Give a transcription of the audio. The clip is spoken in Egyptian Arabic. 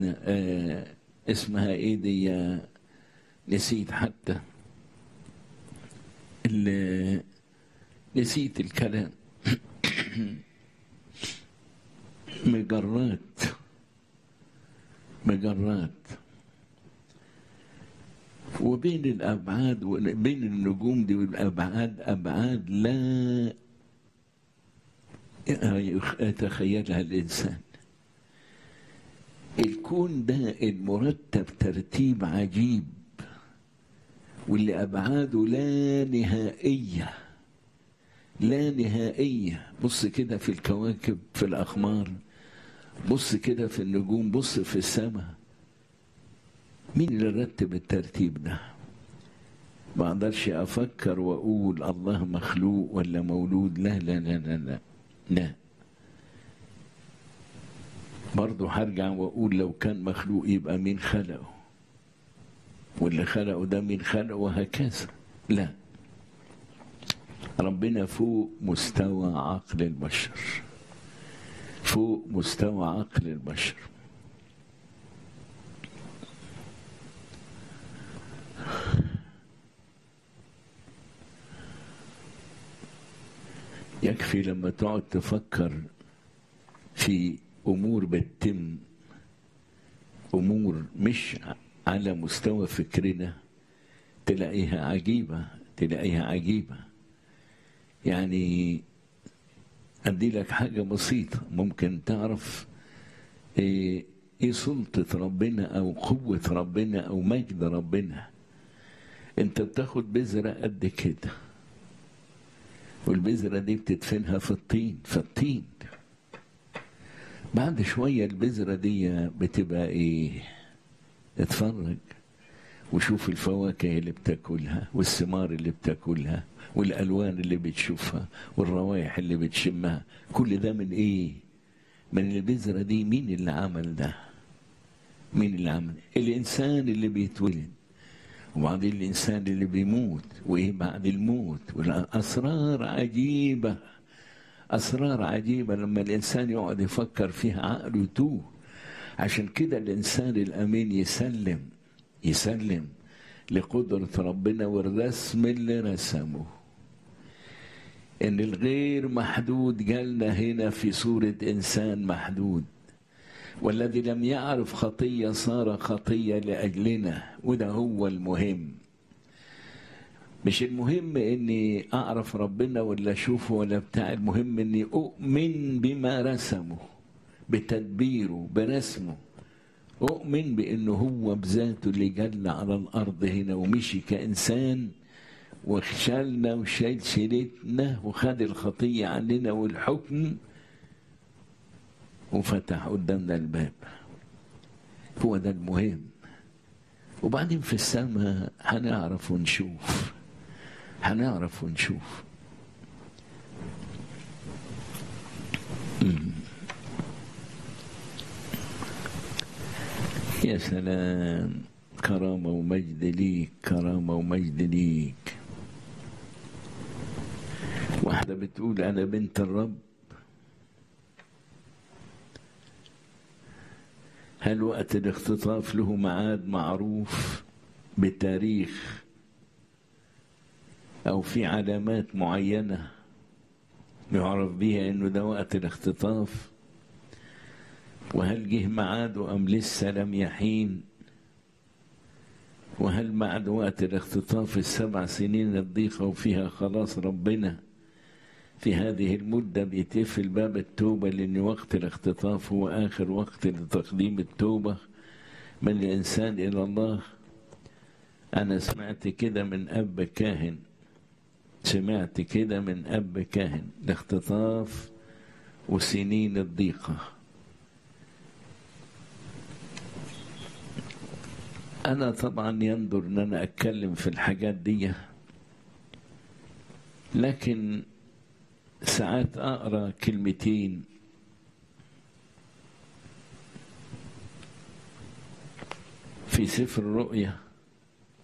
آه اسمها ايه دي آه، نسيت حتى اللي نسيت الكلام مجرات مجرات وبين الأبعاد بين النجوم دي والأبعاد أبعاد لا يتخيلها الإنسان الكون ده المرتب ترتيب عجيب واللي أبعاده لا نهائية لا نهائية بص كده في الكواكب في الأقمار بص كده في النجوم بص في السماء مين اللي رتب الترتيب ده ما اقدرش افكر واقول الله مخلوق ولا مولود لا لا لا لا لا, لا. برضه هرجع واقول لو كان مخلوق يبقى مين خلقه واللي خلقه ده مين خلقه وهكذا لا ربنا فوق مستوى عقل البشر فوق مستوى عقل البشر يكفي لما تقعد تفكر في امور بتتم امور مش على مستوى فكرنا تلاقيها عجيبه تلاقيها عجيبه يعني ادي لك حاجه بسيطه ممكن تعرف ايه, إيه سلطه ربنا او قوه ربنا او مجد ربنا انت بتاخد بذره قد كده والبذرة دي بتدفنها في الطين في الطين بعد شوية البذرة دي بتبقى ايه اتفرج وشوف الفواكه اللي بتاكلها والثمار اللي بتاكلها والالوان اللي بتشوفها والروائح اللي بتشمها كل ده من ايه من البذرة دي مين اللي عمل ده مين اللي عمل الانسان اللي بيتولد وبعدين الإنسان اللي بيموت وإيه بعد الموت والأسرار عجيبة أسرار عجيبة لما الإنسان يقعد يفكر فيها عقله يتوه عشان كده الإنسان الأمين يسلم يسلم لقدرة ربنا والرسم اللي رسمه إن الغير محدود جالنا هنا في صورة إنسان محدود والذي لم يعرف خطية صار خطية لأجلنا وده هو المهم مش المهم اني اعرف ربنا ولا اشوفه ولا بتاع المهم اني اؤمن بما رسمه بتدبيره برسمه اؤمن بانه هو بذاته اللي جالنا على الارض هنا ومشي كانسان وشالنا وشال شيلتنا وخد الخطيه عننا والحكم وفتح قدامنا الباب هو ده المهم وبعدين في السماء هنعرف ونشوف هنعرف ونشوف يا سلام كرامة ومجد ليك كرامة ومجد ليك واحدة بتقول أنا بنت الرب هل وقت الاختطاف له ميعاد معروف بتاريخ او في علامات معينه يعرف بيها انه ده وقت الاختطاف وهل جه ميعاده ام لسه لم يحين وهل بعد وقت الاختطاف السبع سنين الضيقه وفيها خلاص ربنا في هذه المدة بيتقفل باب التوبة لأن وقت الاختطاف هو آخر وقت لتقديم التوبة من الإنسان إلى الله أنا سمعت كده من أب كاهن سمعت كده من أب كاهن الاختطاف وسنين الضيقة أنا طبعا يندر أن أنا أتكلم في الحاجات دي لكن ساعات اقرا كلمتين في سفر الرؤيا